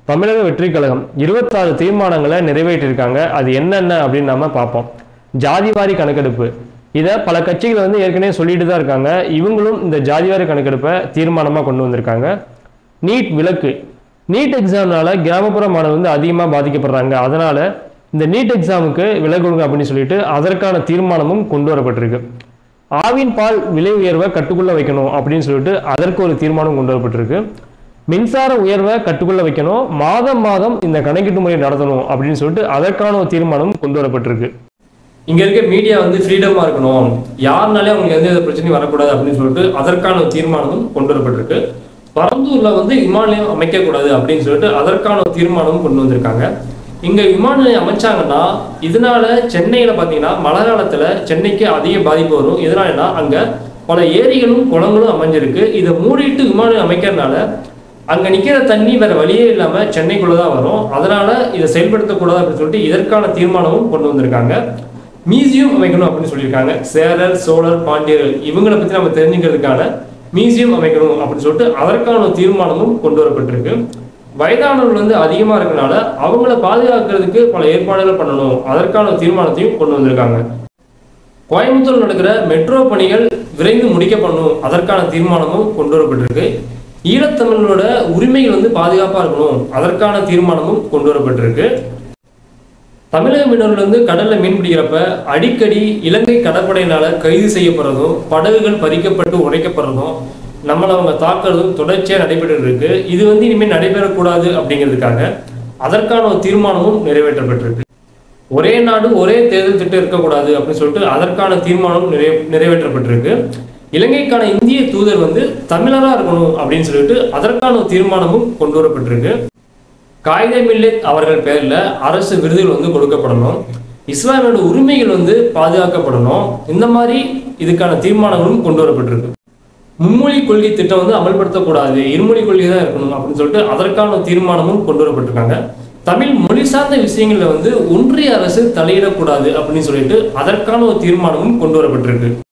தமிழக வெற்றி கழகம் இருபத்தாறு தீர்மானங்களை நிறைவேற்றியிருக்காங்க அது என்னென்ன அப்படின்னு நாம பார்ப்போம் ஜாதிவாரி கணக்கெடுப்பு இதை பல கட்சிகள் வந்து ஏற்கனவே சொல்லிட்டு தான் இருக்காங்க இவங்களும் இந்த ஜாதிவாரி கணக்கெடுப்பை தீர்மானமாக கொண்டு வந்திருக்காங்க நீட் விலக்கு நீட் எக்ஸாம்னால கிராமப்புற மாணவர் வந்து அதிகமாக பாதிக்கப்படுறாங்க அதனால இந்த நீட் எக்ஸாமுக்கு விலக்கு கொடுங்க அப்படின்னு சொல்லிட்டு அதற்கான தீர்மானமும் கொண்டு வரப்பட்டிருக்கு ஆவின் பால் விலை உயர்வை கட்டுக்குள்ள வைக்கணும் அப்படின்னு சொல்லிட்டு அதற்கு ஒரு தீர்மானம் கொண்டு வரப்பட்டிருக்கு மின்சார உயர்வை கட்டுக்குள்ள வைக்கணும் மாதம் மாதம் இந்த கணக்கீட்டு முறை நடத்தணும் அப்படின்னு சொல்லிட்டு அதற்கான ஒரு தீர்மானம் கொண்டு வரப்பட்டிருக்கு இங்க இருக்க மீடியா வந்து ஃப்ரீடமா இருக்கணும் யாருனாலே அவங்களுக்கு எந்த வித பிரச்சனையும் வரக்கூடாது அப்படின்னு சொல்லிட்டு அதற்கான ஒரு தீர்மானமும் கொண்டு வரப்பட்டிருக்கு பரந்தூர்ல வந்து விமான நிலையம் அமைக்கக்கூடாது அப்படின்னு சொல்லிட்டு அதற்கான ஒரு தீர்மானமும் கொண்டு வந்திருக்காங்க இங்க விமான நிலையம் அமைச்சாங்கன்னா இதனால சென்னையில பாத்தீங்கன்னா மழை காலத்துல சென்னைக்கு அதிக பாதிப்பு வரும் எதனாலனா அங்க பல ஏரிகளும் குளங்களும் அமைஞ்சிருக்கு இதை மூடிட்டு விமான நிலையம் அமைக்கிறதுனால அங்க நிக்கிற தண்ணி வேற வழியே இல்லாம சென்னைக்குள்ள தான் வரும் அதனால இதை செயல்படுத்தக்கூடாது அப்படின்னு சொல்லிட்டு இதற்கான தீர்மானமும் கொண்டு வந்திருக்காங்க மியூசியம் அமைக்கணும் அப்படின்னு சொல்லியிருக்காங்க சேரர் சோழர் பாண்டியர்கள் இவங்களை பத்தி நம்ம தெரிஞ்சுக்கிறதுக்கான மியூசியம் அமைக்கணும் அப்படின்னு சொல்லிட்டு அதற்கான ஒரு தீர்மானமும் கொண்டு வரப்பட்டிருக்கு வயதானவர்கள் வந்து அதிகமா இருக்கனால அவங்கள பாதுகாக்கிறதுக்கு பல ஏற்பாடுகள் பண்ணணும் அதற்கான ஒரு தீர்மானத்தையும் கொண்டு வந்திருக்காங்க கோயம்புத்தூர் நடக்கிற மெட்ரோ பணிகள் விரைந்து முடிக்கப்படணும் அதற்கான தீர்மானமும் கொண்டு வரப்பட்டிருக்கு ஈழத்தமிழரோட உரிமைகள் வந்து பாதுகாப்பா இருக்கணும் அதற்கான தீர்மானமும் கொண்டு வரப்பட்டிருக்கு தமிழக மீனவர்கள் வந்து கடல்ல மீன் பிடிக்கிறப்ப அடிக்கடி இலங்கை கடற்படையினால கைது செய்யப்படுறதும் படகுகள் பறிக்கப்பட்டு உடைக்கப்படுறதும் நம்மளை அவங்க தாக்குறதும் தொடர்ச்சியா நடைபெற்று இருக்கு இது வந்து இனிமேல் நடைபெறக்கூடாது அப்படிங்கிறதுக்காக அதற்கான ஒரு தீர்மானமும் நிறைவேற்றப்பட்டிருக்கு ஒரே நாடு ஒரே தேர்தல் திட்டம் இருக்கக்கூடாது அப்படின்னு சொல்லிட்டு அதற்கான தீர்மானம் நிறைவே நிறைவேற்றப்பட்டிருக்கு இலங்கைக்கான இந்திய தூதர் வந்து தமிழரா இருக்கணும் அப்படின்னு சொல்லிட்டு அதற்கான ஒரு தீர்மானமும் கொண்டு வரப்பட்டிருக்கு காயிதே மில்லத் அவர்கள் பேர்ல அரசு விருதுகள் வந்து கொடுக்கப்படணும் இஸ்லாமியோட உரிமைகள் வந்து பாதுகாக்கப்படணும் இந்த மாதிரி இதுக்கான தீர்மானங்களும் கொண்டு வரப்பட்டிருக்கு மும்மொழி கொள்கை திட்டம் வந்து அமல்படுத்தக்கூடாது இருமொழி கொள்கை தான் இருக்கணும் அப்படின்னு சொல்லிட்டு அதற்கான தீர்மானமும் கொண்டு வரப்பட்டிருக்காங்க தமிழ் மொழி சார்ந்த விஷயங்கள்ல வந்து ஒன்றிய அரசு தலையிடக்கூடாது அப்படின்னு சொல்லிட்டு அதற்கான ஒரு தீர்மானமும் கொண்டு வரப்பட்டிருக்கு